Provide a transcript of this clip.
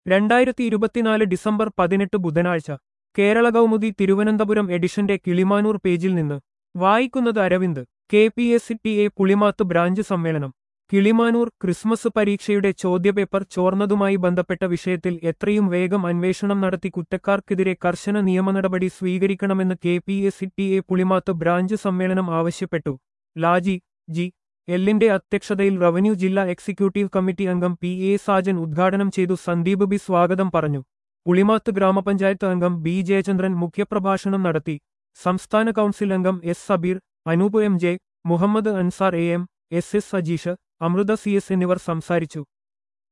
രണ്ടായിരത്തി ഇരുപത്തിനാല് ഡിസംബർ പതിനെട്ട് ബുധനാഴ്ച കേരള കൗമുദി തിരുവനന്തപുരം എഡിഷന്റെ കിളിമാനൂർ പേജിൽ നിന്ന് വായിക്കുന്നത് Aravind K P S T A Pulimath branch സമ്മേളനം കിളിമാനൂർ ക്രിസ്മസ് പരീക്ഷയുടെ ചോദ്യപേപ്പർ ചോർന്നതുമായി ബന്ധപ്പെട്ട വിഷയത്തിൽ എത്രയും വേഗം അന്വേഷണം നടത്തി കുറ്റക്കാർക്കെതിരെ കർശന നിയമനടപടി സ്വീകരിക്കണമെന്ന് K P S T A Pulimath branch സമ്മേളനം ആവശ്യപ്പെട്ടു ലാജി ജി എല്ലിന്റെ അധ്യക്ഷതയിൽ റവന്യൂ ജില്ലാ എക്സിക്യൂട്ടീവ് കമ്മിറ്റി അംഗം പി എ സാജൻ ഉദ്ഘാടനം ചെയ്തു സന്ദീപ് ബി സ്വാഗതം പറഞ്ഞു പുളിമാത്ത് ഗ്രാമപഞ്ചായത്ത് അംഗം ബി ജയചന്ദ്രൻ മുഖ്യപ്രഭാഷണം നടത്തി സംസ്ഥാന കൗൺസിൽ അംഗം S Sabir Anoop M J Muhammad Ansar A M S S Sajeesh Amrutha C S എന്നിവർ സംസാരിച്ചു